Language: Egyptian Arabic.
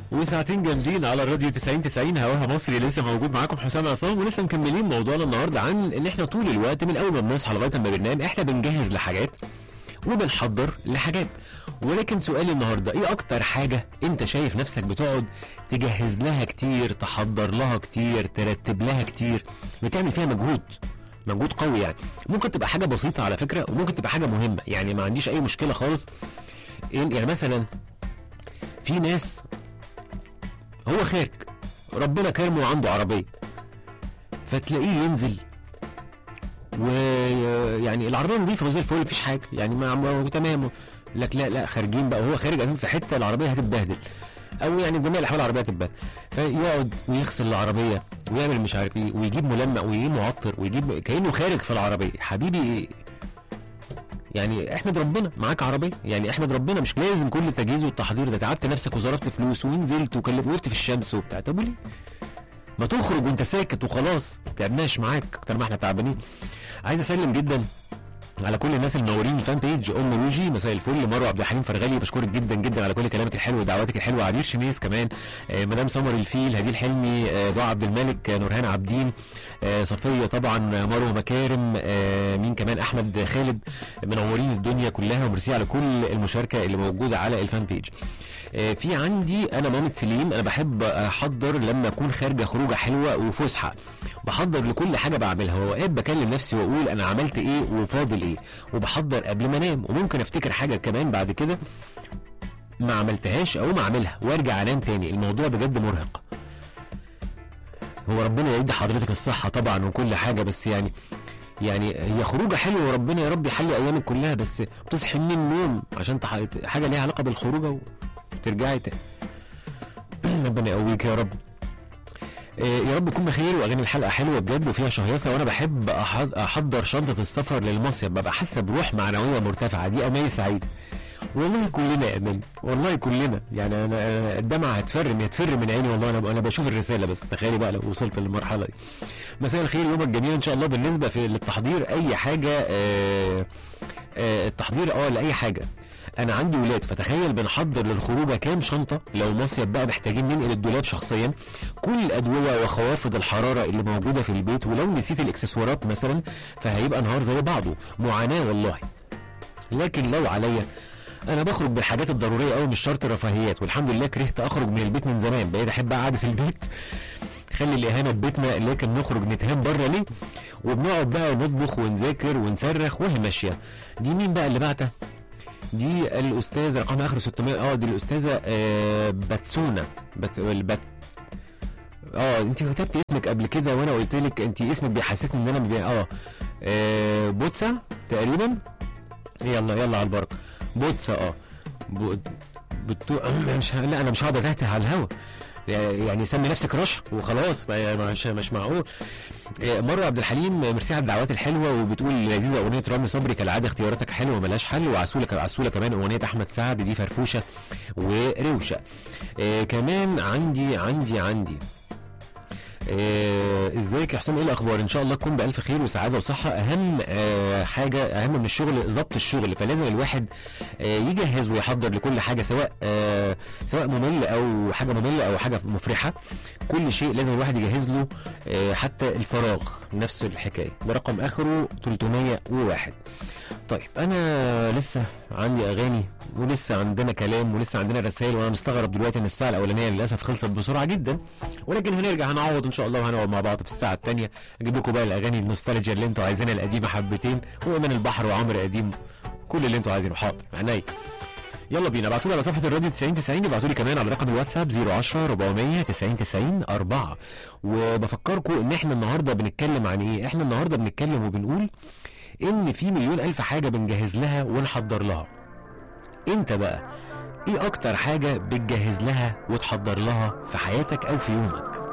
وساعتين جامدين على الراديو 90 90 هواها مصري لسه موجود معاكم حسام عصام ولسه مكملين موضوعنا النهارده عن ان احنا طول الوقت من اول ما بنصحى لغايه ما بننام احنا بنجهز لحاجات وبنحضر لحاجات ولكن سؤالي النهارده ايه اكتر حاجه انت شايف نفسك بتقعد تجهز لها كتير تحضر لها كتير ترتب لها كتير بتعمل فيها مجهود مجهود قوي يعني ممكن تبقى حاجه بسيطه على فكره وممكن تبقى حاجه مهمه يعني ما عنديش اي مشكله خالص إن- يعني مثلا في ناس هو خارج ربنا كرمه وعنده عربيه فتلاقيه ينزل ويعني العربيه نظيفه وزي الفل مفيش حاجه يعني ما ما- تمام لك لا لا خارجين بقى وهو خارج اساسا في حته العربيه هتتبهدل او يعني بجميع الاحوال العربيه هتتبهدل فيقعد ويغسل العربيه ويعمل مش عارف ايه ويجيب ملمع ويجيب معطر ويجيب كانه خارج في العربيه حبيبي يعني احمد ربنا معاك عربيه يعني احمد ربنا مش لازم كل التجهيز والتحضير ده تعبت نفسك وصرفت فلوس ونزلت وكلمت وقفت في الشمس وبتاع طب وليه؟ ما تخرج وانت ساكت وخلاص ما تعبناش معاك اكتر ما احنا تعبانين عايز اسلم جدا على كل الناس المنورين الفان بيج ام روجي مساء الفل مروه عبد الحليم فرغلي بشكرك جدا جدا على كل كلامك الحلو ودعواتك الحلوه عبير شميس كمان آه مدام سمر الفيل هديل حلمي آه دعاء عبد الملك آه نورهان عابدين آه صفيه طبعا آه، مروه مكارم آه مين كمان احمد خالد منورين الدنيا كلها وميرسي على كل المشاركه اللي موجوده على الفان بيج آه، في عندي انا مامة سليم انا بحب احضر لما اكون خارجه خروجه حلوه وفسحه بحضر لكل حاجه بعملها واوقات بكلم نفسي واقول انا عملت ايه وفاضل ايه وبحضر قبل ما انام وممكن افتكر حاجه كمان بعد كده ما عملتهاش او ما اعملها وارجع انام تاني الموضوع بجد مرهق هو ربنا يدي حضرتك الصحه طبعا وكل حاجه بس يعني يعني هي خروجه حلوه وربنا يا رب يحلي ايامك كلها بس بتصحي من النوم عشان تح... حاجه ليها علاقه بالخروجه وترجعي تاني ربنا يقويك يا رب إيه، يا رب يكون بخير واغاني الحلقه حلوه بجد وفيها شهيصه وانا بحب أحض- احضر شنطه السفر للمصيف ببقى حاسه بروح معنويه مرتفعه دي اماني سعيد والله كلنا يا امان والله كلنا يعني انا أنا الدمعه هتفر هتفر من عيني والله انا انا بشوف الرساله بس تخيلي بقى لو وصلت للمرحله دي مساء الخير يومك جميل ان شاء الله بالنسبه في للتحضير اي حاجه آه آه التحضير اه لاي حاجه انا عندي ولاد فتخيل بنحضر للخروجه كام شنطه لو مصيف بقى محتاجين ننقل الدولاب شخصيا كل الادويه وخوافض الحراره اللي موجوده في البيت ولو نسيت الاكسسوارات مثلا فهيبقى نهار زي بعضه معاناه والله لكن لو عليا انا بخرج بالحاجات الضروريه قوي مش شرط رفاهيات والحمد لله كرهت اخرج من البيت من زمان بقيت احب قعده البيت خلي الاهانه في بيتنا لكن نخرج نتهان بره ليه وبنقعد بقى نطبخ ونذاكر ونصرخ وهي ماشيه دي مين بقى اللي بعتها دي الاستاذه رقم اخر 600 اه دي الاستاذه آه باتسونا بت... البت... اه انت كتبت اسمك قبل كده وانا قلت لك انت اسمك بيحسسني ان انا بي... اه, آه بوتسا تقريبا يلا يلا على البركه بوتسا اه بو... بتو... مش ه... لا انا مش هقعد اتهته على الهوا يعني سمي نفسك رشا وخلاص ما- مش مش معقول آه، مروه عبد الحليم ميرسي على الدعوات الحلوه وبتقول لذيذه اغنيه رامي صبري كالعاده اختياراتك حلوه ملهاش حل وعسوله عسوله كمان اغنيه احمد سعد دي فرفوشه وروشه آه كمان عندي عندي عندي آه، ازيك يا حسام ايه الاخبار ان شاء الله تكون بالف خير وسعاده وصحه اهم آه حاجه اهم من الشغل ضبط الشغل فلازم الواحد آه يجهز ويحضر لكل حاجه سواء آه سواء ممل او حاجه ممله او حاجه مفرحه كل شيء لازم الواحد يجهز له آه حتى الفراغ نفس الحكايه ده رقم اخره 301 طيب انا لسه عندي اغاني ولسه عندنا كلام ولسه عندنا رسائل وانا مستغرب دلوقتي ان الساعه الاولانيه للاسف خلصت بسرعه جدا ولكن هنرجع هنعوض ان شاء الله وهنقعد مع بعض في الساعه الثانيه اجيب لكم بقى الاغاني النوستالجيا اللي انتوا عايزينها القديمه حبتين وايمان البحر وعمرو قديم كل اللي انتوا عايزينه حاضر عينيا يلا بينا ابعتوا لي على صفحه الراديو 90 90 ابعتوا لي كمان على رقم الواتساب 010 400 90 90 4 وبفكركم ان احنا النهارده بنتكلم عن ايه احنا النهارده بنتكلم وبنقول ان في مليون الف حاجه بنجهز لها ونحضر لها انت بقى ايه اكتر حاجه بتجهز لها وتحضر لها في حياتك او في يومك